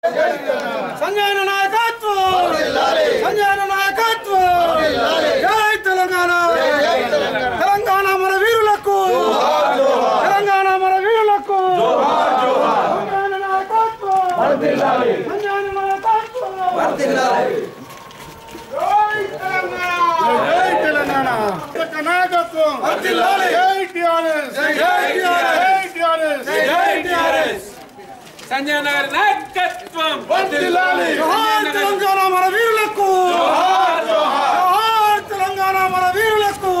సంజయన నాయకత్వం సంజయన నాయకత్వం జై తెలంగాణ తెలంగాణ మన వీరులకు తెలంగాణ మన వీరులకు సంజయన నాయకత్వం సంజయన నాయకత్వం జై తెలంగాణ యొక్క నాయకత్వం జై టిఆర్ఎస్ జై టిఆర్ఎస్ జై టిఆర్ఎస్ సంజయ్ నగర్ నాయకత్వం జోహార్ తెలంగాణ మన వీరులకు జోహార్ తెలంగాణ మన వీరులకు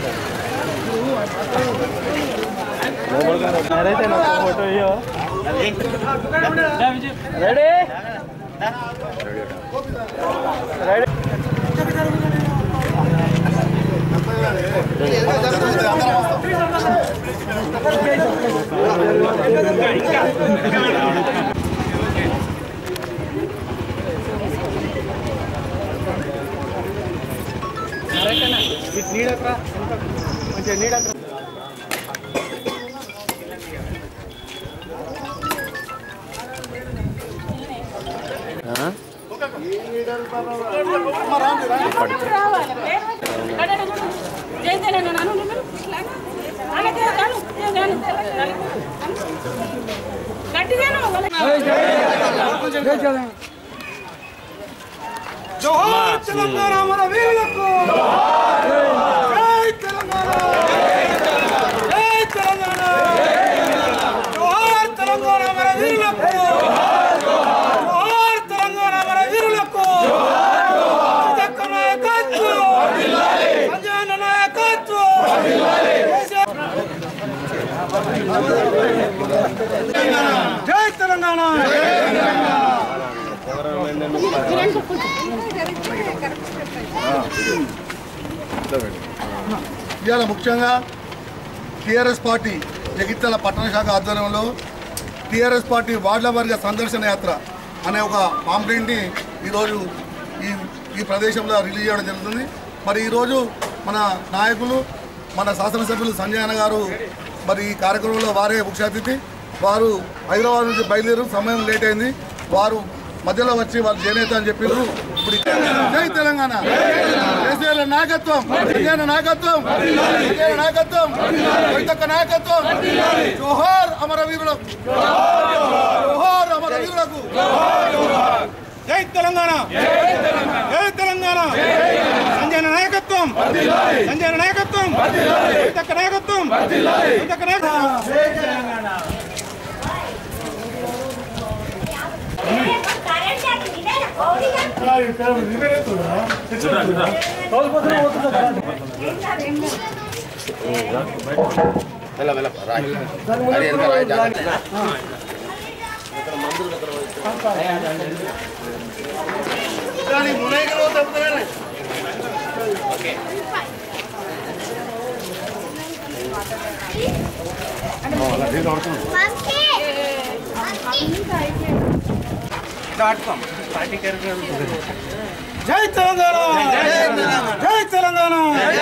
జై తెలంగాణ అను, అను, అను. అలాగే అను, అను, అను. గట్టిగాను జోహార్ తెలంగాణ మన వీరులకు జై తెలంగాణ జై తెలంగాణ జోహార్ తెలంగాణ మన వీరులకు జోహార్ తెలంగాణ మన వీరులకు జక్క నాయకత్వం సంజయన నాయకత్వం జై తెలంగాణ ఇవాళ ముఖ్యంగా టీఆర్ఎస్ పార్టీ జగిత్యాల పట్టణ శాఖ ఆధ్వర్యంలో టీఆర్ఎస్ పార్టీ వార్డుల వర్గ సందర్శన యాత్ర అనే ఒక పాంప్లెంట్ని ఈరోజు ఈ ఈ ప్రదేశంలో రిలీజ్ చేయడం జరుగుతుంది మరి ఈరోజు మన నాయకులు మన శాసనసభ్యులు సంజయ్ అన్న గారు మరి ఈ కార్యక్రమంలో వారే ముఖ్య అతిథి వారు హైదరాబాద్ నుంచి బయలుదేరు సమయం లేట్ అయింది వారు మధ్యలో వచ్చి వాళ్ళు చేనేత అని చెప్పారు ఇప్పుడు ఇక్కడ జై తెలంగాణ కేసీఆర్ నాయకత్వం కేసీఆర్ నాయకత్వం కేసీఆర్ నాయకత్వం కవితక్క నాయకత్వం జోహార్ అమరవీరులకు జోహార్ అమరవీరులకు జై తెలంగాణ జై తెలంగాణ సంజయన నాయకత్వం సంజయన నాయకత్వం కవితక్క నాయకత్వం కవితక్క నాయకత్వం జై తెలంగాణ జై తెలంగాణ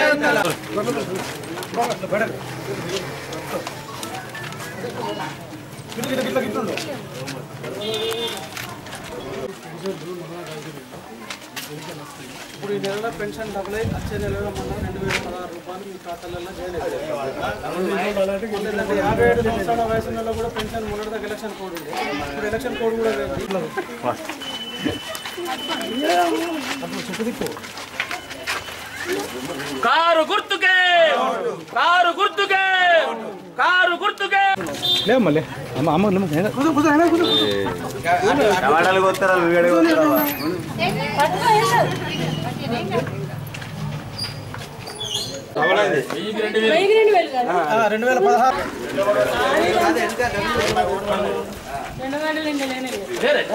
ఇప్పుడు ఈ నెలలో పెన్షన్ డబుల్ అయి వచ్చే నెలలో మొన్న రెండు వేల పదహారు రూపాయలు మీ ఖాతాలలో చేయలేదు యాభై ఏడు సంవత్సరాల వయసు నెలలో కూడా పెన్షన్ మొన్నటిదాకా ఎలక్షన్ కోడ్ ఉంది ఇప్పుడు ఎలక్షన్ కోడ్ కూడా లేదు. కారు గుర్తుకే కారు గుర్తుకే కారు గుర్తుకే వెయ్యి రెండు వేలు కాదు రెండు వేల పదహారు రెండు వేలు రెండు లేనే లేదు.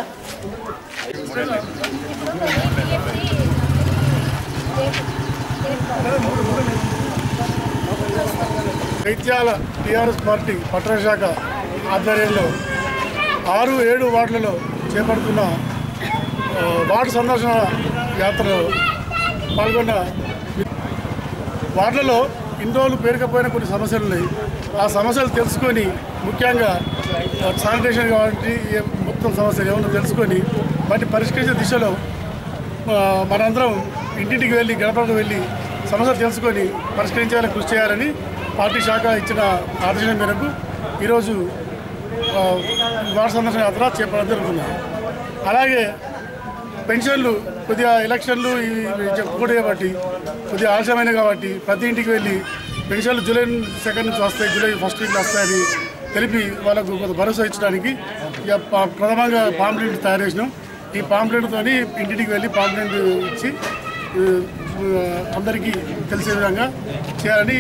జైత్యాల టీఆర్ఎస్ పార్టీ పట్టణ శాఖ ఆధ్వర్యంలో ఆరు ఏడు వార్డులలో చేపడుతున్న ఆ, వార్డు సందర్శన యాత్రలో పాల్గొన్న వార్డులలో ఇన్ని రోజులు పేరుకపోయిన కొన్ని సమస్యలు ఉన్నాయి ఆ సమస్యలు తెలుసుకొని ముఖ్యంగా శానిటేషన్ కావాలంటే ఏ- మొత్తం సమస్యలు ఏమన్నా తెలుసుకొని వాటిని పరిష్కరించే దిశలో ఆ, మనందరం ఇంటింటికి వెళ్ళి గడపకు వెళ్ళి సమస్యలు తెలుసుకొని పరిష్కరించాలని కృషి చేయాలని పార్టీ శాఖ ఇచ్చిన ఆదేశం మేరకు ఈరోజు ఆ, వార్డు సందర్శన యాత్ర చేపట్టడం జరుగుతుంది అలాగే పెన్షన్లు కొద్దిగా ఎలక్షన్లు ఇవి చెప్పుకుంటే కాబట్టి కొద్దిగా ఆలస్యమైన కాబట్టి ప్రతి ఇంటికి వెళ్ళి పెన్షన్లు జూలై సెకండ్ నుంచి వస్తాయి జూలై ఫస్ట్ వీక్లో వస్తాయని తెలిపి వాళ్ళకు కొంత భరోసా ఇచ్చడానికి ఇక ప- ప్రథమంగా పాంప్లెంట్ తయారు చేసినాం ఈ పాంప్లెంట్తో ఇంటింటికి వెళ్ళి పాంప్లెంట్ ఇచ్చి ఆ, అందరికీ తెలిసే విధంగా చేయాలని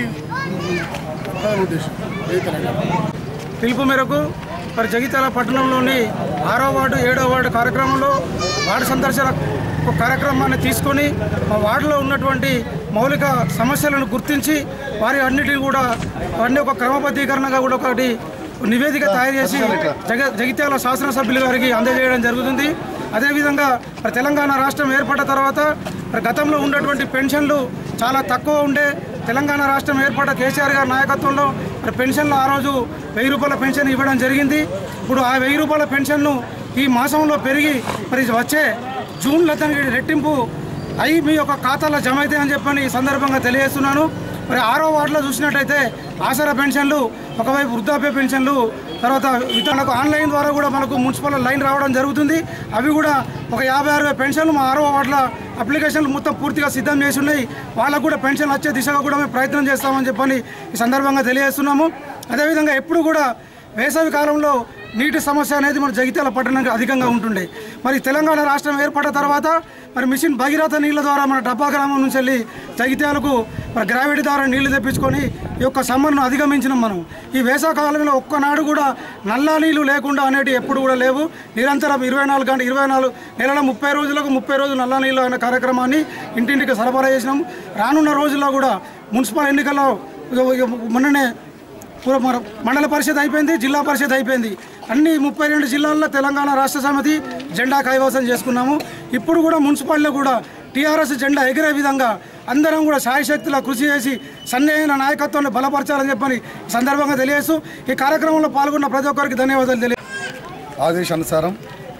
ప్రధాన ఉద్దేశం జై తెలంగాణ పిలుపు మేరకు మరి జగిత్యాల పట్టణంలోని ఆరో వార్డు ఏడో వార్డు కార్యక్రమంలో వార్డు సందర్శన ఒక కార్యక్రమాన్ని తీసుకొని మా వార్డులో ఉన్నటువంటి మౌలిక సమస్యలను గుర్తించి వారి అన్నిటిని కూడా అన్ని ఒక క్రమబద్ధీకరణగా కూడా ఒకటి నివేదిక తయారు చేసి జగ జగిత్యాల శాసనసభ్యులు గారికి అందజేయడం జరుగుతుంది అదేవిధంగా మరి తెలంగాణ రాష్ట్రం ఏర్పడ్డ తర్వాత మరి గతంలో ఉన్నటువంటి పెన్షన్లు చాలా తక్కువ ఉండే తెలంగాణ రాష్ట్రం ఏర్పడ్డ కేసీఆర్ గారి నాయకత్వంలో మరి పెన్షన్లు ఆ రోజు వెయ్యి రూపాయల పెన్షన్ ఇవ్వడం జరిగింది ఇప్పుడు ఆ వెయ్యి రూపాయల పెన్షన్ను ఈ మాసంలో పెరిగి మరి వచ్చే జూన్లో అతనికి రెట్టింపు అయి మీ యొక్క ఖాతాలో జమ అయితే అని చెప్పని ఈ సందర్భంగా తెలియజేస్తున్నాను మరి ఆరో వార్డులో చూసినట్టయితే ఆసరా పెన్షన్లు ఒకవైపు వృద్ధాప్య పెన్షన్లు తర్వాత ఇతరులకు ఆన్లైన్ ద్వారా కూడా మనకు మున్సిపల్ లైన్ రావడం జరుగుతుంది అవి కూడా ఒక యాభై అరవై పెన్షన్లు మా ఆరో వార్డుల అప్లికేషన్లు మొత్తం పూర్తిగా సిద్ధం చేసి ఉన్నాయి వాళ్ళకు కూడా పెన్షన్ వచ్చే దిశగా కూడా మేము ప్రయత్నం చేస్తామని చెప్పని ఈ సందర్భంగా తెలియజేస్తున్నాము అదేవిధంగా ఎప్పుడు కూడా వేసవి కాలంలో నీటి సమస్య అనేది మన జగిత్యాల పట్టణానికి అధికంగా ఉంటుండే మరి తెలంగాణ రాష్ట్రం ఏర్పడిన తర్వాత మరి మిషన్ భగీరథ నీళ్ళ ద్వారా మన డబ్బా గ్రామం నుంచి వెళ్ళి జగిత్యాలకు మరి గ్రావిటీ ద్వారా నీళ్లు తెప్పించుకొని ఈ యొక్క సమ్మర్ను అధిగమించినాం మనం ఈ వేసవకాలంలో ఒక్కనాడు కూడా నల్ల నీళ్లు లేకుండా అనేటివి ఎప్పుడు కూడా లేవు నిరంతరం ఇరవై నాలుగు గంటలు ఇరవై నాలుగు నెలల ముప్పై రోజులకు ముప్పై రోజులు నల్ల నీళ్ళు అనే కార్యక్రమాన్ని ఇంటింటికి సరఫరా చేసినాం రానున్న రోజుల్లో కూడా మున్సిపల్ ఎన్నికల్లో ఇగ- ఇగ మొన్ననే పూర్వ మన మండల పరిషత్ అయిపోయింది జిల్లా పరిషత్ అయిపోయింది అన్ని ముప్పై రెండు జిల్లాల్లో తెలంగాణ రాష్ట్ర సమితి జెండా కైవసం చేసుకున్నాము ఇప్పుడు కూడా మున్సిపాలిటీలో కూడా టీఆర్ఎస్ జెండా ఎగిరే విధంగా అందరం కూడా సాయశక్తుల కృషి చేసి సన్నిహైన నాయకత్వాన్ని బలపరచాలని చెప్పని ఈ సందర్భంగా తెలియజేస్తూ ఈ కార్యక్రమంలో పాల్గొన్న ప్రతి ఒక్కరికి ధన్యవాదాలు తెలియ ఆదేశానుసారం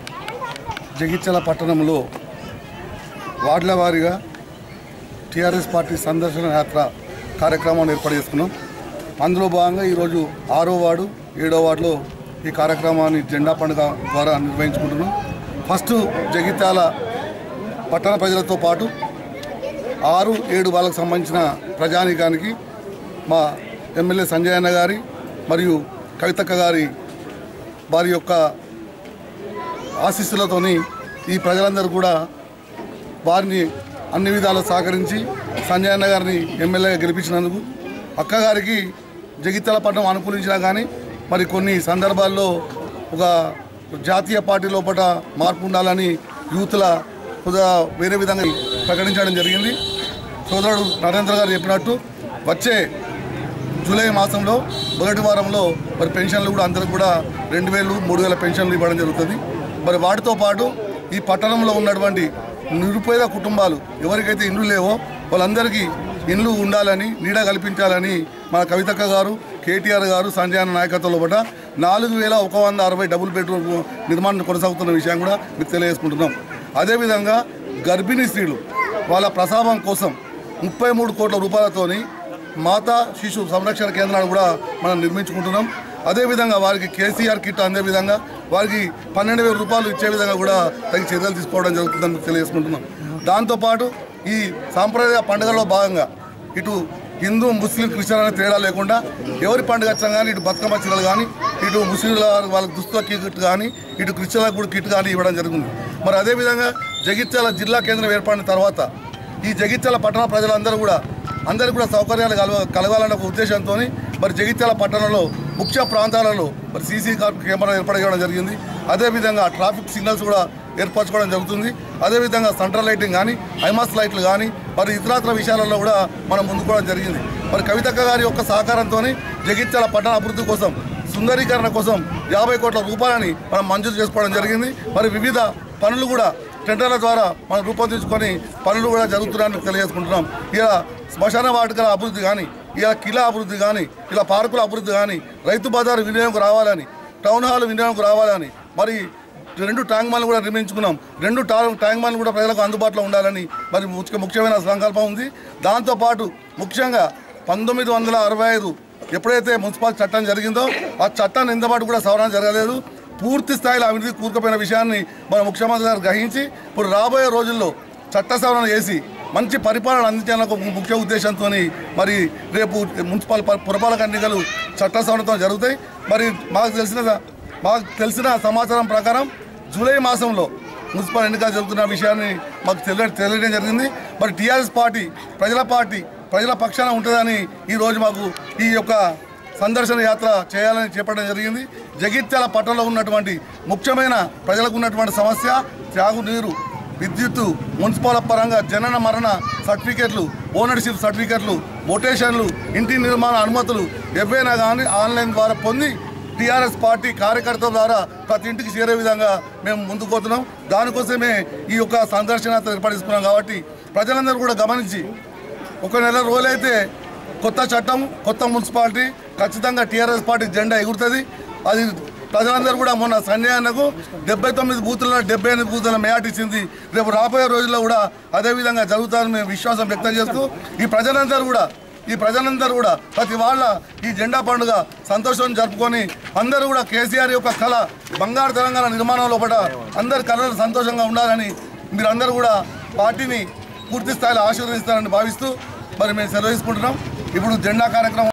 జగిత్యాల పట్టణంలో వార్డుల వారీగా టీఆర్ఎస్ పార్టీ సందర్శన యాత్ర కార్యక్రమాన్ని ఏర్పాటు చేసుకున్నాం అందులో భాగంగా ఈరోజు ఆరో వార్డు ఏడో వార్డులో ఈ కార్యక్రమాన్ని జెండా పండుగ ద్వారా నిర్వహించుకుంటున్నాం ఫస్ట్ జగిత్యాల పట్టణ ప్రజలతో పాటు ఆరు ఏడు వాళ్ళకు సంబంధించిన ప్రజానీకానికి మా ఎమ్మెల్యే సంజయ్ అన్న గారి మరియు కవితక్క గారి వారి యొక్క ఆశీస్సులతోని ఈ ప్రజలందరూ కూడా వారిని అన్ని విధాలు సహకరించి సంజయ్ అన్న గారిని ఎమ్మెల్యేగా గెలిపించినందుకు అక్కగారికి జగిత్యాల పట్టణం అనుకూలించినా కానీ మరి కొన్ని సందర్భాల్లో ఒక జాతీయ పార్టీ లోపల మార్పు ఉండాలని యూత్ల కొద్దిగా వేరే విధంగా ప్రకటించడం జరిగింది సోదరుడు నరేంద్ర గారు చెప్పినట్టు వచ్చే జూలై మాసంలో మొదటి వారంలో మరి పెన్షన్లు కూడా అందరికి కూడా రెండు వేలు మూడు వేల పెన్షన్లు ఇవ్వడం జరుగుతుంది మరి వాటితో పాటు ఈ పట్టణంలో ఉన్నటువంటి నిరుపేద కుటుంబాలు ఎవరికైతే ఇండ్లు లేవో వాళ్ళందరికీ ఇండ్లు ఉండాలని నీడ కల్పించాలని మన కవితక్క గారు కేటీఆర్ గారు సంజయ్ అన్న నాయకత్వంలో పట నాలుగు వేల ఒక వంద అరవై డబుల్ బెడ్రూమ్ నిర్మాణం కొనసాగుతున్న విషయం కూడా మీకు తెలియజేసుకుంటున్నాం అదేవిధంగా గర్భిణీ స్త్రీలు వాళ్ళ ప్రసావం కోసం ముప్పై మూడు కోట్ల రూపాయలతోని మాతా శిశు సంరక్షణ కేంద్రాన్ని కూడా మనం నిర్మించుకుంటున్నాం అదేవిధంగా వారికి కేసీఆర్ కిట్ అందే విధంగా వారికి పన్నెండు వేల రూపాయలు ఇచ్చే విధంగా కూడా తగిన చర్యలు తీసుకోవడం జరుగుతుందని తెలియజేసుకుంటున్నాం దాంతోపాటు ఈ సాంప్రదాయ పండుగలో భాగంగా ఇటు హిందూ ముస్లిం క్రిస్టియన్ అనే తేడా లేకుండా ఎవరి పండుగ వచ్చినా కానీ ఇటు బతుకమ్మ చీరలు కానీ ఇటు ముస్లింల వాళ్ళకి దుస్తుల కిట్ కానీ ఇటు క్రిస్టియన్లకు కూడా కిట్ కానీ ఇవ్వడం జరుగుతుంది మరి అదేవిధంగా జగిత్యాల జిల్లా కేంద్రం ఏర్పడిన తర్వాత ఈ జగిత్యాల పట్టణ ప్రజలందరూ కూడా అందరికీ కూడా సౌకర్యాలు కలవ కలగాలన్న ఒక ఉద్దేశంతో మరి జగిత్యాల పట్టణంలో ముఖ్య ప్రాంతాలలో మరి సీసీ కెమెరా ఏర్పాటు చేయడం జరిగింది అదేవిధంగా ట్రాఫిక్ సిగ్నల్స్ కూడా ఏర్పరచుకోవడం జరుగుతుంది అదేవిధంగా సెంట్రల్ లైటింగ్ కానీ ఐమాస్ లైట్లు కానీ మరి ఇతరాతర విషయాలలో కూడా మనం ముందుకోవడం జరిగింది మరి కవితక్క గారి యొక్క సహకారంతో జగిత్యాల పట్టణ అభివృద్ధి కోసం సుందరీకరణ కోసం యాభై కోట్ల రూపాయలని మనం మంజూరు చేసుకోవడం జరిగింది మరి వివిధ పనులు కూడా టెండర్ల ద్వారా మనం రూపొందించుకొని పనులు కూడా జరుగుతున్నాయని తెలియజేసుకుంటున్నాం ఇలా శ్మశాన వాటికల అభివృద్ధి కానీ ఇలా కిలా అభివృద్ధి కానీ ఇలా పార్కుల అభివృద్ధి కానీ రైతు బజారు వినియోగం రావాలని టౌన్ హాల్ వినియోగంకు రావాలని మరి రెండు ట్యాంక్ బండ్లు కూడా నిర్మించుకున్నాం రెండు టా ట్యాంక్ బండ్లు కూడా ప్రజలకు అందుబాటులో ఉండాలని మరి ముఖ్య ముఖ్యమైన సంకల్పం ఉంది దాంతోపాటు ముఖ్యంగా పంతొమ్మిది వందల అరవై ఐదు ఎప్పుడైతే మున్సిపల్ చట్టం జరిగిందో ఆ చట్టాన్ని ఇంతపాటు కూడా సవరణ జరగలేదు పూర్తి స్థాయిలో అవినీతి కూరుకుపోయిన విషయాన్ని మన ముఖ్యమంత్రి గారు గ్రహించి ఇప్పుడు రాబోయే రోజుల్లో చట్ట సవరణ చేసి మంచి పరిపాలన అందించాలని ఒక ముఖ్య ఉద్దేశంతో మరి రేపు మున్సిపల్ ప- పురపాలక ఎన్నికలు చట్ట సవరణతో జరుగుతాయి మరి మాకు తెలిసిన మాకు తెలిసిన సమాచారం ప్రకారం జూలై మాసంలో మున్సిపల్ ఎన్నికలు జరుగుతున్న విషయాన్ని మాకు తెలియ తెలియడం జరిగింది మరి టీఆర్ఎస్ పార్టీ ప్రజల పార్టీ ప్రజల పక్షాన ఉంటుందని ఈరోజు మాకు ఈ యొక్క సందర్శన యాత్ర చేయాలని చేపట్టడం జరిగింది జగిత్యాల పట్టణంలో ఉన్నటువంటి ముఖ్యమైన ప్రజలకు ఉన్నటువంటి సమస్య త్రాగునీరు విద్యుత్తు మున్సిపల్ పరంగా జనన మరణ సర్టిఫికెట్లు ఓనర్షిప్ సర్టిఫికెట్లు మొటేషన్లు ఇంటి నిర్మాణ అనుమతులు ఎవైనా కానీ ఆన్లైన్ ద్వారా పొంది టీఆర్ఎస్ పార్టీ కార్యకర్తల ద్వారా ప్రతి ఇంటికి చేరే విధంగా మేము ముందుకు పోతున్నాం దానికోసమే ఈ యొక్క సందర్శన యాత్ర ఏర్పడిస్తున్నాం కాబట్టి ప్రజలందరూ కూడా గమనించి ఒక నెల రోజులైతే కొత్త చట్టం కొత్త మున్సిపాలిటీ ఖచ్చితంగా టీఆర్ఎస్ పార్టీ జెండా ఎగురుతుంది అది ప్రజలందరూ కూడా మొన్న సంజయ్ అన్నకు డెబ్బై తొమ్మిది బూతులలో డెబ్బై ఎనిమిది బూతుల మేయాట్ ఇచ్చింది రేపు రాబోయే రోజుల్లో కూడా అదే విధంగా జరుగుతారని మేము విశ్వాసం వ్యక్తం చేస్తూ ఈ ప్రజలందరూ కూడా ఈ ప్రజలందరూ కూడా ప్రతి వాళ్ళ ఈ జెండా పండుగ సంతోషం జరుపుకొని అందరూ కూడా కేసీఆర్ యొక్క కళ బంగారు తెలంగాణ నిర్మాణం లోపల అందరి కళలు సంతోషంగా ఉండాలని మీరందరూ కూడా పార్టీని పూర్తి స్థాయిలో ఆశీర్వదిస్తారని భావిస్తూ మరి మేము సెలవు తీసుకుంటున్నాం ఇప్పుడు జెండా కార్యక్రమం